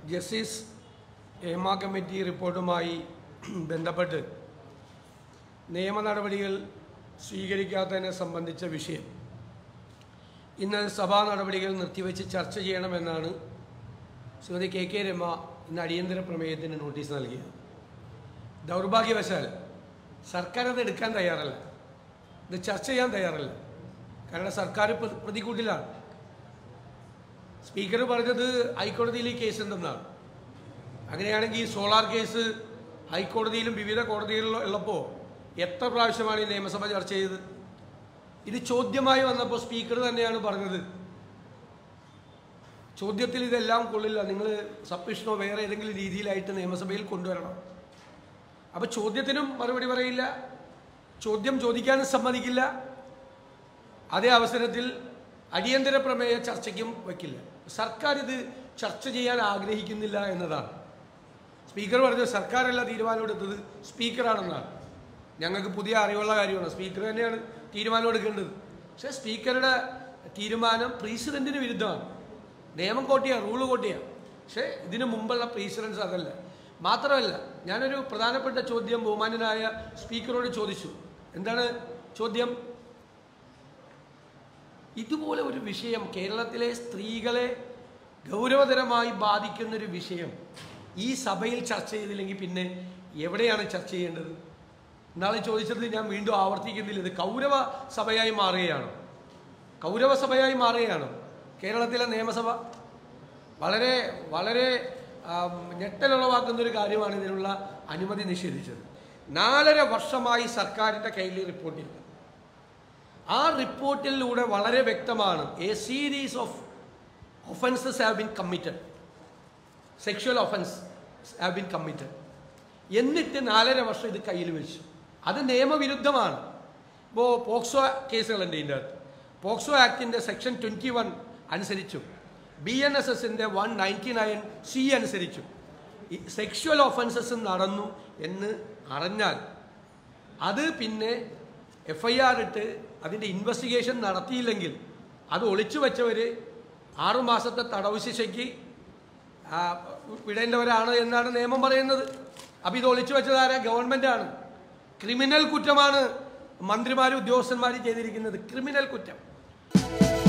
justice Hema committee റിപ്പോർട്ടുമായി ബന്ധപ്പെട്ട് നിയമ നടപടികൾ സ്വീകരിക്കാത്തതിനെ സംബന്ധിച്ച വിഷയം ഇന്ന് സഭാ നടപടികൾ നിർത്തിവെച്ച് ചർച്ച ചെയ്യണമെന്നാണ് ശ്രീമതി കെ കെ രമ ഇന്ന് അടിയന്തര പ്രമേയത്തിന് നോട്ടീസ് നൽകിയത് ദൗർഭാഗ്യവശാൽ സർക്കാർ അത് എടുക്കാൻ തയ്യാറല്ല ഇത് ചർച്ച ചെയ്യാൻ തയ്യാറല്ല കാരണം സർക്കാർ പ്ര- പ്രതികൂട്ടിലാണ് സ്പീക്കർ പറഞ്ഞത് ഹൈക്കോടതിയിൽ ഈ കേസ് ഉണ്ടെന്നാണ് അങ്ങനെയാണെങ്കിൽ ഈ സോളാർ കേസ് ഹൈക്കോടതിയിലും വിവിധ കോടതികളിലും ഉള്ളപ്പോൾ എത്ര പ്രാവശ്യമാണ് ഈ നിയമസഭ ചർച്ച ചെയ്തത് ഇത് ചോദ്യമായി വന്നപ്പോൾ സ്പീക്കർ തന്നെയാണ് പറഞ്ഞത് ചോദ്യത്തിൽ ഇതെല്ലാം കൊള്ളില്ല നിങ്ങൾ സബ്മിഷനോ വേറെ ഏതെങ്കിലും രീതിയിലായിട്ട് നിയമസഭയിൽ കൊണ്ടുവരണം അപ്പോൾ ചോദ്യത്തിനും മറുപടി പറയില്ല ചോദ്യം ചോദിക്കാനും സമ്മതിക്കില്ല അതേ അവസരത്തിൽ അടിയന്തര പ്രമേയ ചർച്ചയ്ക്കും വയ്ക്കില്ല സർക്കാർ ഇത് ചർച്ച ചെയ്യാൻ ആഗ്രഹിക്കുന്നില്ല എന്നതാണ് സ്പീക്കർ പറഞ്ഞത് സർക്കാരല്ല തീരുമാനമെടുത്തത് സ്പീക്കറാണെന്നാണ് ഞങ്ങൾക്ക് പുതിയ അറിവുള്ള കാര്യമാണ് സ്പീക്കർ തന്നെയാണ് തീരുമാനം എടുക്കേണ്ടത് പക്ഷേ സ്പീക്കറുടെ തീരുമാനം പ്രസിഡന്റിന് വിരുദ്ധമാണ് നിയമം കോട്ടിയാണ് റൂള് കോട്ടിയാണ് പക്ഷേ ഇതിനു മുമ്പുള്ള പ്രീസിഡൻസ് അതല്ല മാത്രമല്ല ഞാനൊരു പ്രധാനപ്പെട്ട ചോദ്യം ബഹുമാന്യനായ സ്പീക്കറോട് ചോദിച്ചു എന്താണ് ചോദ്യം ഇതുപോലെ ഒരു വിഷയം കേരളത്തിലെ സ്ത്രീകളെ ഗൗരവതരമായി ബാധിക്കുന്ന ഒരു വിഷയം ഈ സഭയിൽ ചർച്ച ചെയ്തില്ലെങ്കിൽ പിന്നെ എവിടെയാണ് ചർച്ച ചെയ്യേണ്ടത് നാളെ ചോദിച്ചത് ഞാൻ വീണ്ടും ആവർത്തിക്കുന്നില്ല ഇത് കൗരവ സഭയായി മാറുകയാണ് കൗരവ സഭയായി മാറുകയാണ് കേരളത്തിലെ നിയമസഭ വളരെ വളരെ ആം, ഞെട്ടലുളവാക്കുന്ന ഒരു കാര്യമാണ് ഇതിനുള്ള അനുമതി നിഷേധിച്ചത് നാലര വർഷമായി സർക്കാരിൻ്റെ കയ്യിൽ ഈ റിപ്പോർട്ടില്ല ആ റിപ്പോർട്ടിലൂടെ വളരെ വ്യക്തമാണ് a series of offences have been committed sexual offence have been committed എന്നിട്ട് നാലര വർഷം ഇത് കയ്യിൽ വെച്ചു അത് നിയമവിരുദ്ധമാണ് ഇപ്പോൾ പോക്സോ കേസുകളുണ്ട് ഇതിൻ്റെ അകത്ത് പോക്സോ ആക്ടിൻ്റെ സെക്ഷൻ ട്വൻറ്റി വൺ അനുസരിച്ചും ബി എൻ എസ് എസിൻ്റെ വൺ നയൻറ്റി നയൻ സി അനുസരിച്ചും ഈ സെക്ഷൽ ഒഫൻസസ് നടന്നു എന്ന് അറിഞ്ഞാൽ അത് പിന്നെ എഫ് ഐ ആർ ഇട്ട് അതിൻ്റെ ഇൻവെസ്റ്റിഗേഷൻ നടത്തിയില്ലെങ്കിൽ അത് ഒളിച്ചു വെച്ചവർ ആറുമാസത്തെ തടവ് ശിക്ഷയ്ക്ക് ആ, വിടേണ്ടവരാണ് എന്നാണ് നിയമം പറയുന്നത് അപ്പം ഇത് ഒളിച്ചു വെച്ചതാരാ ഗവൺമെൻറ്റാണ് ക്രിമിനൽ കുറ്റമാണ് മന്ത്രിമാരും ഉദ്യോഗസ്ഥന്മാരും ചെയ്തിരിക്കുന്നത് ക്രിമിനൽ കുറ്റം